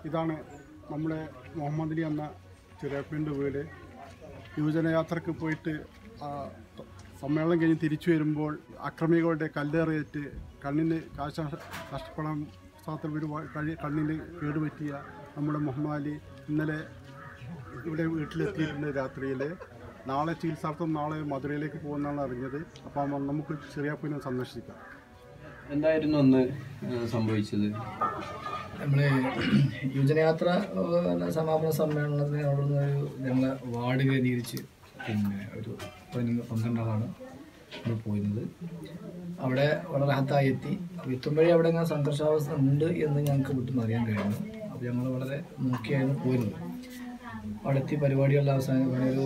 ഇതാണ് നമ്മുടെ മുഹമ്മദ് അലി എന്ന ചെറിയപ്പൻ്റെ വീട് യുവജനയാത്രക്ക് പോയിട്ട് ആ, സമ്മേളനം കഴിഞ്ഞ് തിരിച്ചു വരുമ്പോൾ അക്രമികളുടെ കല്ലേറിയേറ്റ് കണ്ണിന് കാശ നഷ്ടപ്പെടാൻ സാത്തിൽ ഒരു വ- കഴി കണ്ണിന് കേടുപറ്റിയ നമ്മുടെ മുഹമ്മദ് അലി ഇന്നലെ ഇവിടെ വീട്ടിലെത്തിയിട്ടുണ്ട് രാത്രിയിൽ നാളെ ചികിത്സാർത്ഥം നാളെ മധുരയിലേക്ക് പോകുന്നതാണ് അറിഞ്ഞത് അപ്പം നമുക്ക് ചെറിയാപ്പൂനെ സന്ദർശിക്കാം എന്തായിരുന്നു അന്ന് ഏഹ് സംഭവിച്ചത് നമ്മൾ യുവജനയാത്ര ഏഹ്, സമാപന സമ്മേളനത്തിന് അവിടെ നിന്ന് ഒരു ഞങ്ങളെ വാർഡ് കേന്ദ്രീകരിച്ച് പിന്നെ ഒരു പതിനൊന്ന് പന്ത്രണ്ട് ആളാണ് നമ്മൾ പോയിരുന്നത് അവിടെ വളരെ ഹത്തായി എത്തി അപ്പോൾ എത്തുമ്പോഴേ അവിടെ ഇങ്ങനെ സംഘർഷാവസ്ഥ ഉണ്ട് എന്ന് ഞങ്ങൾക്ക് വീട്ടിൽ അറിയാൻ കഴിഞ്ഞു അപ്പോൾ ഞങ്ങൾ വളരെ നോക്കിയായിരുന്നു പോയിരുന്നത് അവിടെ എത്തി പരിപാടികളുടെ അവസാനം ഒരു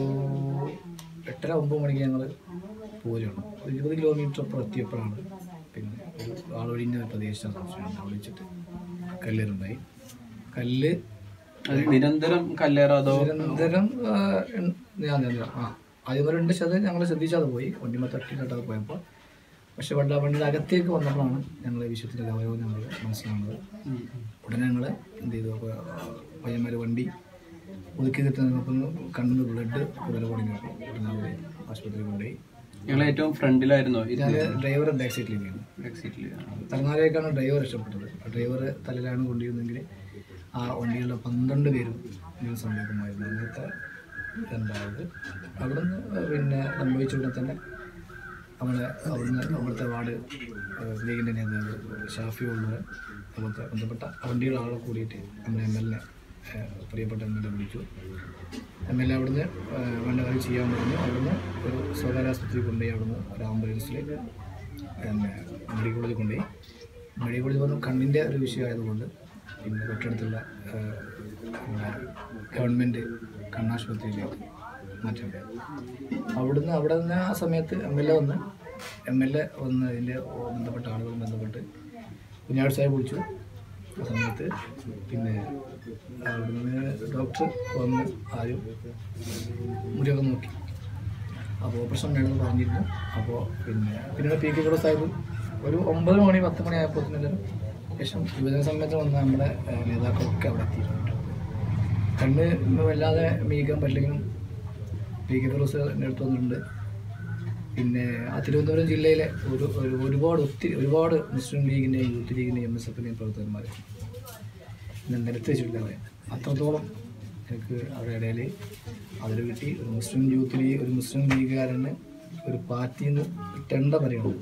എട്ടര ഒമ്പത് മണിക്ക് ഞങ്ങൾ പോരുകയാണ് ഒരു ഇരുപത് കിലോമീറ്റർ അപ്പുറം എത്തിയപ്പോഴാണ് പിന്നെ ഒരു ആളൊഴിഞ്ഞ പ്രദേശം സംശയമുണ്ട് അവിടെ വെച്ചിട്ട് കല്ലേറുണ്ടായി കല്ല് അത് നിരന്തരം കല്ലേറാതോ നിരന്തരം ആ, ഉം, ഞാൻ ഞാൻ- ആ ആദ്യം ഒരു രണ്ട് ശതം ഞങ്ങൾ ശ്രദ്ധിച്ചാതെ പോയി വണ്ടിമ തട്ടി തട്ടാതെ പോയപ്പോൾ പക്ഷെ വണ്ട വണ്ടിയുടെ അകത്തേക്ക് വന്നപ്പോഴാണ് ഞങ്ങൾ ഈ വിഷയത്തിൻ്റെ ഗൗരവം ഞങ്ങൾ മനസ്സിലാവുന്നത് ഉടനെ ഞങ്ങൾ എന്ത് ചെയ്തു അപ്പോൾ പയ്യന്മാർ വണ്ടി ഒതുക്കി കിട്ടുന്നപ്പം കണ്ണിന് ബ്ലഡ് കൂടുതൽ തുടങ്ങി ഉടനെ അവർ ആശുപത്രിയിൽ കൊണ്ടുപോയി ഞങ്ങൾ ഏറ്റവും ഫ്രണ്ടിലായിരുന്നോ ഞാൻ ഡ്രൈവർ ബാക്ക് സീറ്റിൽ ഇരുന്നു എക്സിറ്റില് തലനാരിലേക്കാണ് ഡ്രൈവർ രക്ഷപ്പെട്ടത് ആ ഡ്രൈവർ തലയിലാണ് കൊണ്ടിരുന്നെങ്കിൽ ആ വണ്ടിയിലുള്ള പന്ത്രണ്ട് പേരും ഇതിന് സംഭവിക്കുമായിരുന്നു അങ്ങനത്തെ ഉണ്ടായത് അവിടുന്ന് പിന്നെ സംഭവിച്ച ഉടനെ തന്നെ നമ്മളെ അവിടുന്ന് അവിടുത്തെ വാർഡ് ഏഹ്, ലീഗിൻ്റെ നേതാവ് ഷാഫി ഉള്ളവർ അതുപോലത്തെ ബന്ധപ്പെട്ട വണ്ടിയുള്ള ആളെ കൂടിയിട്ട് നമ്മുടെ എം എൽ എ പ്രിയപ്പെട്ട എം എൽ എ വിളിച്ചു എം എൽ എ അവിടുന്ന് ഏഹ്, വേണ്ട കാര്യം ചെയ്യാൻ പറഞ്ഞു അവിടുന്ന് ഒരു സ്വകാര്യ ആശുപത്രി കൊണ്ടുപോയി അവിടുന്ന് ഒരു ആംബുലൻസിൽ പിന്നെ മെഡിക്കൽ കോളേജിൽ കൊണ്ടുപോയി മെഡിക്കൽ കോളേജ് പറഞ്ഞു കണ്ണിൻ്റെ ഒരു വിഷയമായതുകൊണ്ട് പിന്നെ തൊട്ടടുത്തുള്ള ഏഹ്, പിന്നെ ഗവൺമെൻറ് കണ്ണാശുപത്രിയിലേക്ക് മാറ്റേണ്ടത് അവിടുന്ന് അവിടെ നിന്ന് ആ സമയത്ത് എം എൽ എ വന്ന് എം എൽ എ വന്ന് ഇതിൻ്റെ ബന്ധപ്പെട്ട ആളുകൾ ബന്ധപ്പെട്ട് കുഞ്ഞാട് സാഹിബ് വിളിച്ചു ആ സമയത്ത് പിന്നെ അവിടുന്ന് ഡോക്ടർ വന്ന് ആരും മുറിയൊക്കെ നോക്കി അപ്പോൾ ഓപ്പറേഷൻ വേണമെന്ന് പറഞ്ഞിരുന്നു അപ്പോൾ പിന്നെ പിന്നീട് പി കെ സാഹിബ് ഒരു ഒമ്പത് മണി പത്ത് മണി ആയപ്പോൾ ശേഷം യുവജന സമ്മേളനത്തിൽ വന്ന നമ്മുടെ ഏഹ്, നേതാക്കളൊക്കെ അവിടെ എത്തിയിട്ടുണ്ട് കണ്ണ് വല്ലാതെ മീക്കാൻ പറ്റില്ലെങ്കിലും പി കെ ഫിറോസ് എൻ്റെ അടുത്ത് വന്നിട്ടുണ്ട് പിന്നെ ആ തിരുവനന്തപുരം ജില്ലയിലെ ഒരു ഒരു ഒരുപാട് ഒത്തിരി ഒരുപാട് മുസ്ലിം ലീഗിൻ്റെയും യൂത്ത് ലീഗിൻ്റെയും എം എസ് എഫിൻ്റെയും പ്രവർത്തകന്മാർ ഞാൻ നിരത്തി വെച്ചിട്ടില്ല അവരെ അത്രത്തോളം എനിക്ക് അവരുടെ ഇടയിൽ അതിൽ കിട്ടി ഒരു മുസ്ലിം യൂത്ത് ലീഗ് ഒരു മുസ്ലിം ലീഗുകാരന് ഒരു പാർട്ടിയിൽ നിന്ന് ടെണ്ട പറയണം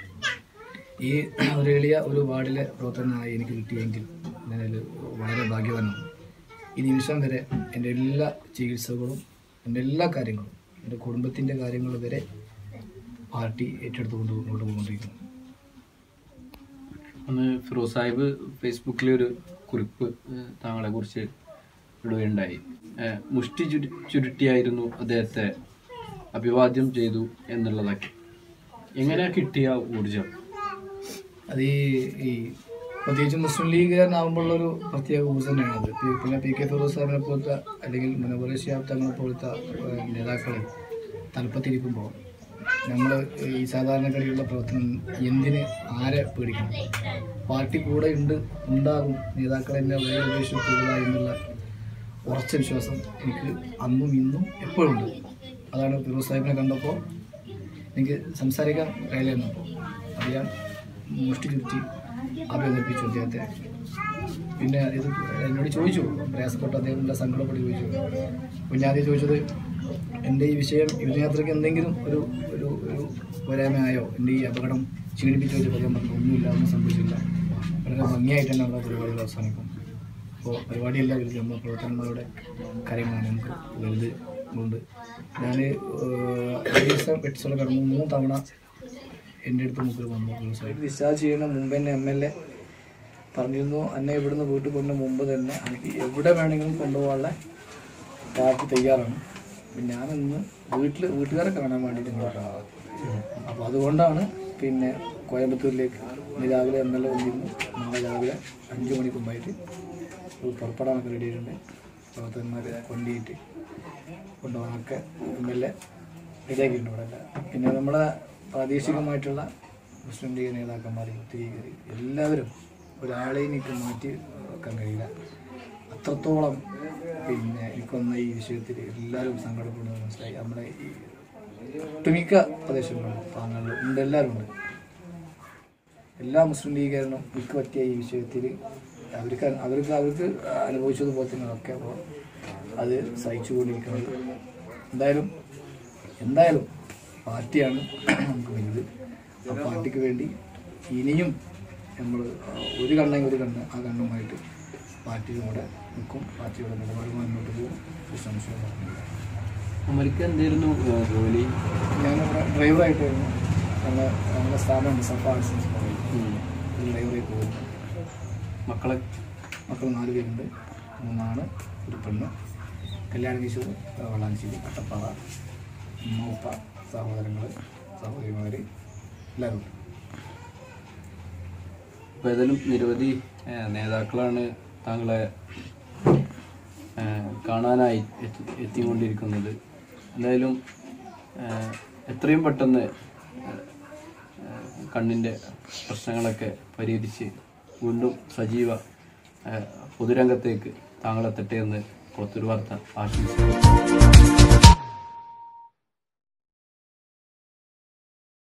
ഈ ഒരു എളിയ ഒരു വാർഡിലെ പ്രവർത്തനമായി എനിക്ക് കിട്ടിയെങ്കിൽ ഞാനതിൽ വളരെ ഭാഗ്യവാനാണ് ഈ നിമിഷം വരെ എൻ്റെ എല്ലാ ചികിത്സകളും എൻ്റെ എല്ലാ കാര്യങ്ങളും എൻ്റെ കുടുംബത്തിൻ്റെ കാര്യങ്ങൾ വരെ പാർട്ടി ഏറ്റെടുത്ത് കൊണ്ട് മുന്നോട്ട് പോയിക്കൊണ്ടിരിക്കുന്നു അന്ന് ഫിറോസ് സാഹിബ് ഫേസ്ബുക്കിൽ ഒരു കുറിപ്പ് ഏഹ്, താങ്കളെ കുറിച്ച് ഇടുകയുണ്ടായി ഏഹ്, മുഷ്ടി ചുരു ചുരുട്ടിയായിരുന്നു അദ്ദേഹത്തെ അഭിവാദ്യം ചെയ്തു എന്നുള്ളതൊക്കെ എങ്ങനെ കിട്ടിയ ഊർജം അത് ഈ ഈ പ്രത്യേകിച്ച് മുസ്ലിം ലീഗുകാരനാകുമ്പോഴുള്ളൊരു പ്രത്യേക ഊർജ്ജം തന്നെയാണ് അത് പി- പിന്നെ പി കെ ഫിറോസ് സാഹിബിനെ പോലത്തെ അല്ലെങ്കിൽ മുനവർ ഷിയാബ് തങ്ങളെ പോലത്തെ ഏഹ്, നേതാക്കൾ തലപ്പത്തിരിക്കുമ്പോൾ നമ്മൾ ഈ സാധാരണക്കാരിയുള്ള പ്രവർത്തനം എന്തിന് ആരെ പേടിക്കണം പാർട്ടി കൂടെ ഉണ്ട് ഉണ്ടാകും നേതാക്കൾ എന്നെ വളരെ ഉപേക്ഷിക്കുക എന്നുള്ള ഉറച്ച വിശ്വാസം എനിക്ക് അന്നും ഇന്നും എപ്പോഴും ഉണ്ട് അതാണ് ഫിറോസ് സാഹിബിനെ കണ്ടപ്പോൾ എനിക്ക് സംസാരിക്കാൻ കഴിയില്ലായിരുന്നപ്പോൾ അത് ഞാൻ മുഷ്ടി ചുരുത്തി അഭിനന്ദിപ്പിച്ചു അദ്ദേഹത്തെ പിന്നെ ഇത് എന്നോട് ചോദിച്ചു പ്രയാസപ്പെട്ട അദ്ദേഹത്തിൻ്റെ സങ്കടപ്പെട്ട് ചോദിച്ചു അപ്പോൾ ഞാൻ ആദ്യം ചോദിച്ചത് എൻ്റെ ഈ വിഷയം യുവയാത്രയ്ക്ക് എന്തെങ്കിലും ഒരു ഒരു ഒരു പോരായ്മയായോ എൻ്റെ ഈ അപകടം ക്ഷീണിപ്പിച്ചു വെച്ചപ്പോൾ ഞാൻ പറഞ്ഞു ഒന്നുമില്ല ഒന്നും സംഭവിച്ചില്ല വളരെ ഭംഗിയായിട്ട് തന്നെ നമ്മുടെ പരിപാടികൾ അവസാനിക്കും അപ്പോൾ പരിപാടിയല്ല വലുത് നമ്മുടെ പ്രവർത്തനന്മാരുടെ കാര്യങ്ങളാണ് നമുക്ക് വലുത് കൊണ്ട് ഞാൻ ദിവസം എപ്പിസോഡ് കടന്നു മൂന്ന് തവണ എൻ്റെ അടുത്ത് മുക്കിൽ വന്നു ഡിസ്ചാർജ് ചെയ്യുന്ന മുമ്പ് തന്നെ എം എൽ എ പറഞ്ഞിരുന്നു എന്നെ ഇവിടുന്ന് വീട്ടിൽ കൊണ്ട മുമ്പ് തന്നെ എനിക്ക് എവിടെ വേണമെങ്കിലും കൊണ്ടുപോകാനുള്ള പാർട്ടി തയ്യാറാണ് അപ്പം ഞാനിന്ന് വീട്ടിൽ വീട്ടുകാരെ കാണാൻ വേണ്ടിയിട്ട് ഇങ്ങോട്ടാണ് അപ്പോൾ അതുകൊണ്ടാണ് പിന്നെ കോയമ്പത്തൂരിലേക്ക് ഇന്ന് രാവിലെ എം എൽ എ വന്നിരുന്നു നാളെ രാവിലെ അഞ്ച് മണിക്ക് മുമ്പായിട്ട് ഒരു പുറപ്പെടാനൊക്കെ റെഡി ആയിട്ടുണ്ട് പ്രവർത്തകന്മാരെ കൊണ്ടിയിട്ട് കൊണ്ടുപോകാനൊക്കെ എം എൽ എ റെഡിയാക്കിയിട്ടുണ്ട് ഇവിടെ എല്ലാം. പിന്നെ നമ്മളെ പ്രാദേശികമായിട്ടുള്ള മുസ്ലിം ലീഗ് നേതാക്കന്മാർ യൂത്ത് ലീഗ് എല്ലാവരും ഒരാളെയും എനിക്ക് മാറ്റി വെക്കാൻ കഴിയില്ല അത്രത്തോളം പിന്നെ എനിക്ക് വന്ന ഈ വിഷയത്തിൽ എല്ലാവരും സങ്കടപ്പെടുന്നത് മനസ്സിലായി നമ്മുടെ ഈ ഒട്ടുമിക്ക പ്രദേശങ്ങളിലും താങ്കളിൽ ഉണ്ട് എല്ലാവരും ഉണ്ട് എല്ലാ മുസ്ലിം ലീഗുകാരനും എനിക്ക് പറ്റിയ ഈ വിഷയത്തിൽ അവർക്ക് അവർക്ക് അവർക്ക് അനുഭവിച്ചതുപോലെ തന്നെയൊക്കെ അപ്പോൾ അത് സഹിച്ചുകൊണ്ടിരിക്കുന്നത് എന്തായാലും എന്തായാലും പാർട്ടിയാണ് നമുക്ക് വലുത് ആ പാർട്ടിക്ക് വേണ്ടി ഇനിയും നമ്മൾ ഒരു കണ്ണെങ്കിൽ ഒരു കണ്ണ് ആ കണ്ണുമായിട്ട് പാർട്ടിയുടെ കൂടെ നിൽക്കും പാർട്ടിയുടെ നിലപാടുമായി മുന്നോട്ട് പോകും ഒരു സംശയം പറഞ്ഞില്ല അമരിക്ക എന്തായിരുന്നു ഏഹ്, ജോലി ഞാനിവിടെ ഡ്രൈവറായിട്ടായിരുന്നു നമ്മുടെ നമ്മുടെ സ്ഥാപനം സഫ ആർട്സ് ആൻഡ് കോളേജ് ഉം. ഡ്രൈവറായി പോകുന്നു മക്കളെ മക്കൾ നാല് പേരുണ്ട് മൂന്നാണ് ഒരു പെണ്ണ് കല്യാണം കഴിച്ചത് വള്ളാഞ്ചേരി കട്ടപ്പാറ ഉമ്മ ഉപ്പ സഹോദരങ്ങൾ സഹോദരിമാർ എല്ലാവരും ഉണ്ട് അപ്പോൾ ഏതായാലും നിരവധി ഏഹ്, നേതാക്കളാണ് താങ്കളെ ഏഹ്, കാണാനായി എത്തി എത്തിക്കൊണ്ടിരിക്കുന്നത് എന്തായാലും ഏഹ്, എത്രയും പെട്ടെന്ന് ഏഹ്, ഏഹ്, കണ്ണിൻ്റെ പ്രശ്നങ്ങളൊക്കെ പരിഹരിച്ച് വീണ്ടും സജീവ ഏഹ്, പൊതുരംഗത്തേക്ക് താങ്കളെത്തട്ടെ എന്ന് പുറത്തൊരു വാർത്ത ആശംസിക്കുന്നു